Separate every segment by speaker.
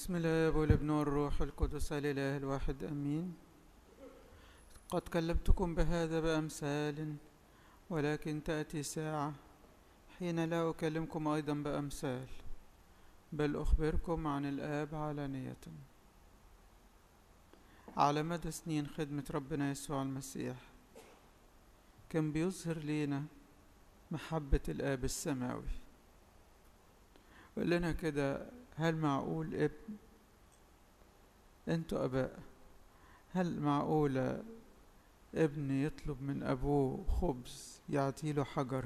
Speaker 1: بسم الله والابن والروح القدس الإله الواحد أمين قد كلمتكم بهذا بأمثال ولكن تأتي ساعة حين لا أكلمكم أيضا بأمثال بل أخبركم عن الآب علانية على مدى سنين خدمة ربنا يسوع المسيح كان بيظهر لينا محبة الآب السماوي وقال لنا كده هل معقول ابن انتوا اباء هل معقولة ابن يطلب من ابوه خبز يعطيله حجر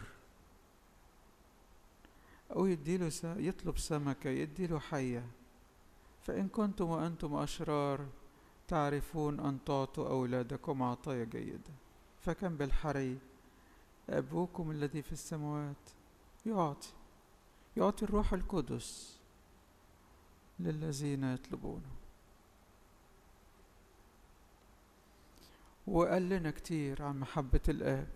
Speaker 1: او يديله س... يطلب سمكة يديله حية فإن كنتم وأنتم أشرار تعرفون أن تعطوا أولادكم عطايا جيدة فكم بالحري أبوكم الذي في السماوات يعطي يعطي الروح القدس للذين يطلبونه وقال لنا كتير عن محبة الآب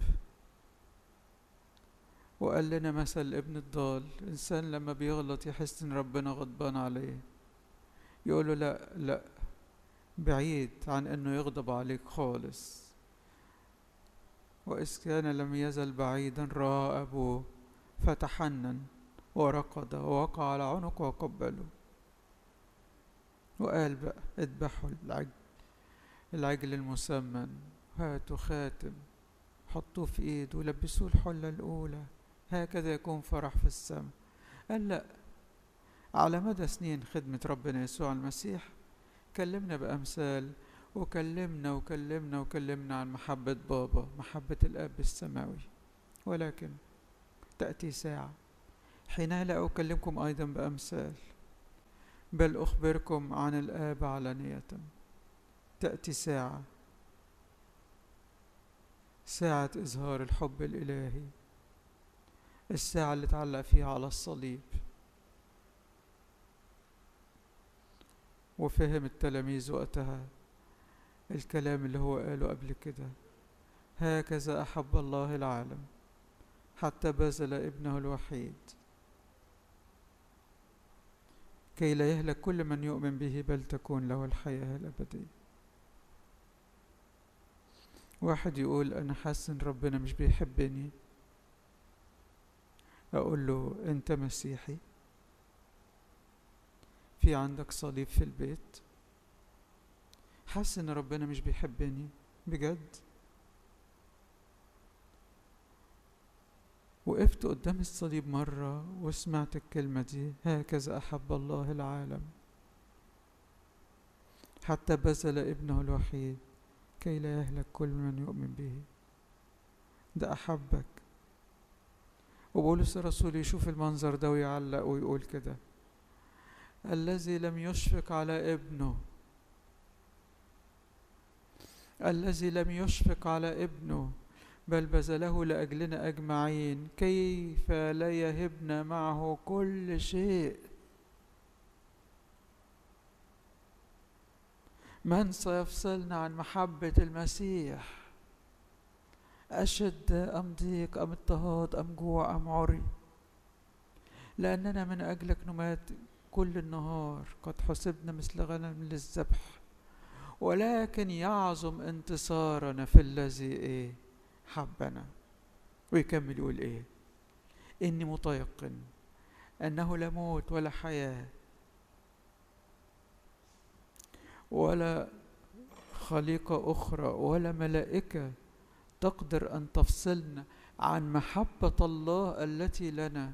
Speaker 1: وقال لنا مثل ابن الضال إنسان لما بيغلط يحس إن ربنا غضبان عليه يقول له لا لا بعيد عن إنه يغضب عليك خالص وإذ كان لم يزل بعيدا رأى أبوه فتحنن ورقد ووقع على عنقه وقبله وقال بقى اذبحوا العجل العجل المسمن هاتوا خاتم حطوه في ايده ولبسوه الحلة الأولى هكذا يكون فرح في السماء قال لا على مدى سنين خدمة ربنا يسوع المسيح كلمنا بأمثال وكلمنا وكلمنا وكلمنا عن محبة بابا محبة الأب السماوي ولكن تأتي ساعة حين لا أكلمكم أيضا بأمثال بل أخبركم عن الآب علانية تأتي ساعة ساعة إظهار الحب الإلهي الساعة اللي تعلق فيها على الصليب وفهم التلاميذ وقتها الكلام اللي هو قاله قبل كده هكذا أحب الله العالم حتى بذل ابنه الوحيد كي لا يهلك كل من يؤمن به بل تكون له الحياة الأبدية واحد يقول أنا حاسس إن ربنا مش بيحبني أقول له أنت مسيحي في عندك صليب في البيت حاسس إن ربنا مش بيحبني بجد وقفت قدام الصليب مرة وسمعت الكلمة دي هكذا أحب الله العالم حتى بذل ابنه الوحيد كي لا يهلك كل من يؤمن به ده أحبك وبولس الرسول يشوف المنظر ده ويعلق ويقول كده الذي لم يشفق على ابنه الذي لم يشفق على ابنه بل بذله لأجلنا أجمعين كيف لا يهبنا معه كل شيء من سيفصلنا عن محبة المسيح أشد أم ضيق أم اضطهاد أم جوع أم عري لأننا من أجلك نمات كل النهار قد حسبنا مثل غنم للذبح ولكن يعظم انتصارنا في الذي ايه حبنا ويكمل يقول ايه اني متيقن انه لا موت ولا حياه ولا خليقه اخرى ولا ملائكه تقدر ان تفصلنا عن محبه الله التي لنا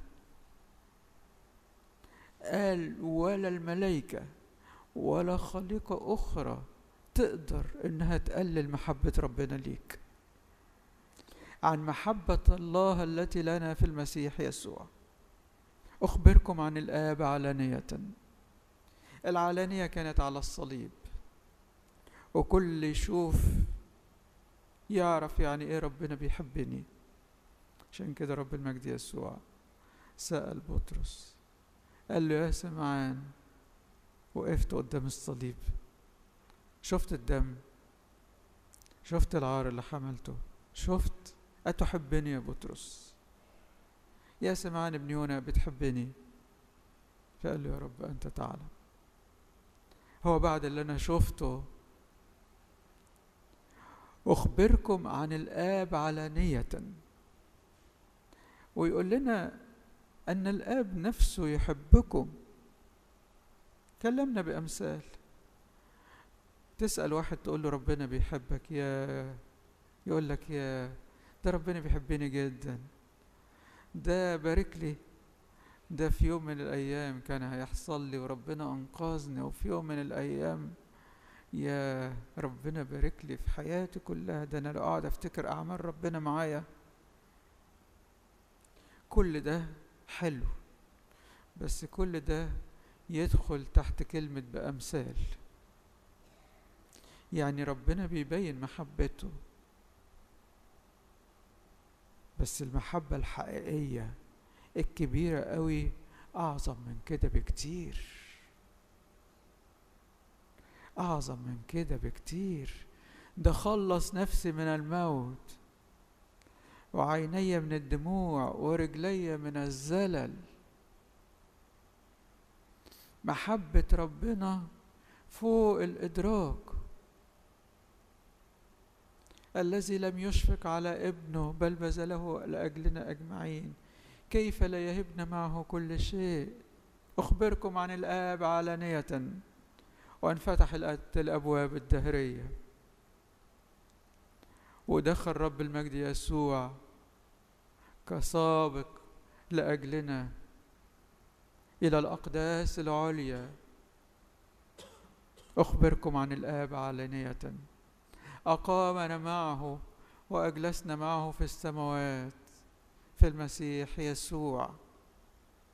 Speaker 1: قال ولا الملائكه ولا خليقه اخرى تقدر انها تقلل محبه ربنا ليك عن محبة الله التي لنا في المسيح يسوع أخبركم عن الآب علانية العلانية كانت على الصليب وكل يشوف يعرف يعني إيه ربنا بيحبني عشان كده رب المجد يسوع سأل بطرس قال له يا سمعان وقفت قدام الصليب شفت الدم شفت العار اللي حملته شفت أتحبني يا بطرس يا سمعان ابن يونا بتحبني فقال له يا رب أنت تعلم هو بعد اللي أنا شفته أخبركم عن الآب علانية ويقول لنا أن الآب نفسه يحبكم كلمنا بأمثال تسأل واحد تقول له ربنا بيحبك يا يقول لك يا ده ربنا بيحبني جدا ده بارك لي ده في يوم من الأيام كان هيحصل لي وربنا أنقذني وفي يوم من الأيام يا ربنا بارك لي في حياتي كلها ده أنا لو أقعد أفتكر أعمال ربنا معايا كل ده حلو بس كل ده يدخل تحت كلمة بأمثال يعني ربنا بيبين محبته بس المحبة الحقيقية الكبيرة قوي أعظم من كده بكتير أعظم من كده بكتير ده خلص نفسي من الموت وعيني من الدموع ورجلي من الزلل محبة ربنا فوق الإدراك الذي لم يشفق على ابنه بل بذله لأجلنا أجمعين كيف لا يهبنا معه كل شيء أخبركم عن الآب علانية وانفتح الأبواب الدهرية ودخل رب المجد يسوع كسابق لأجلنا إلى الأقداس العليا أخبركم عن الآب علانية أقامنا معه وأجلسنا معه في السماوات في المسيح يسوع